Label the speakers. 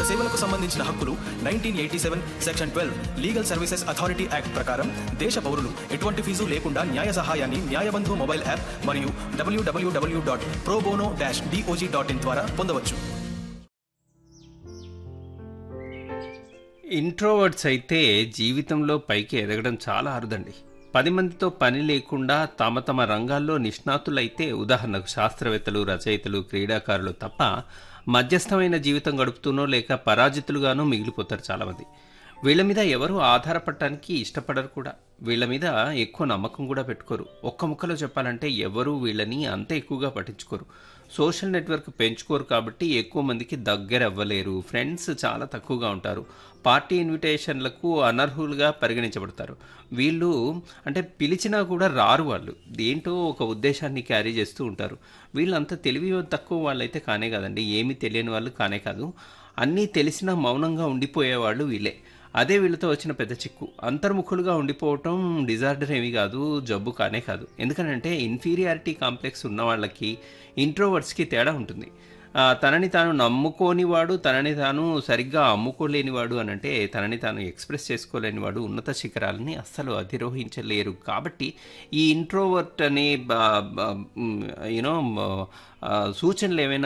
Speaker 1: సేవలకు సంబంధించిన హక్కులు nineteen eighty seven section twelve legal services authority act ప్రకారం దేశ పౌరులు ఎటువంటి ఫీజు లేకుండా న్యాయ సహాయాన్ని న్యాయబంధు మొబైల్ యాప్ మరియు WWW dot pro bono dash DOJ dot in ద్వారా పొందవచ్చు
Speaker 2: ఇంట్రోవర్ట్స్ అయితే జీవితంలో పైకి ఎదగడం చాలా అరుదండి పది మందితో పని లేకుండా తమ తమ రంగాల్లో నిష్ణాతులైతే ఉదాహరణకు శాస్త్రవేత్తలు రచయితలు క్రీడాకారులు తప్ప మధ్యస్థమైన జీవితం గడుపుతూనో లేక పరాజితులుగానో మిగిలిపోతారు చాలామంది వీళ్ళ మీద ఎవరు ఆధారపడటానికి ఇష్టపడరు కూడా వీళ్ళ మీద ఎక్కువ నమ్మకం కూడా పెట్టుకోరు ఒక్క ముక్కలో చెప్పాలంటే ఎవరు వీళ్ళని అంత ఎక్కువగా పట్టించుకోరు సోషల్ నెట్వర్క్ పెంచుకోరు కాబట్టి ఎక్కువ మందికి దగ్గర అవ్వలేరు ఫ్రెండ్స్ చాలా తక్కువగా ఉంటారు పార్టీ ఇన్విటేషన్లకు అనర్హులుగా పరిగణించబడతారు వీళ్ళు అంటే పిలిచినా కూడా రారు వాళ్ళు దేంటో ఒక ఉద్దేశాన్ని క్యారీ చేస్తూ ఉంటారు వీళ్ళంత తెలివి తక్కువ వాళ్ళైతే కానే కాదండి ఏమీ తెలియని వాళ్ళు కానే కాదు అన్నీ తెలిసినా మౌనంగా ఉండిపోయేవాళ్ళు వీళ్ళే అదే వీళ్ళతో వచ్చిన పెద్ద చిక్కు అంతర్ముఖులుగా ఉండిపోవటం డిజార్డర్ ఏమీ కాదు జబ్బు కానే కాదు ఎందుకంటే ఇన్ఫీరియారిటీ కాంప్లెక్స్ ఉన్న వాళ్ళకి ఇంట్రోవర్ట్స్కి తేడా ఉంటుంది ఆ, తనని తాను నమ్ముకోనివాడు తనని తాను సరిగ్గా అమ్ముకోలేనివాడు అని అంటే తనని తాను ఎక్స్ప్రెస్ చేసుకోలేనివాడు ఉన్నత శిఖరాలని అస్సలు అధిరోహించలేరు కాబట్టి ఈ ఇంట్రోవర్ట్ అనే యూనో సూచనలు ఏమైనా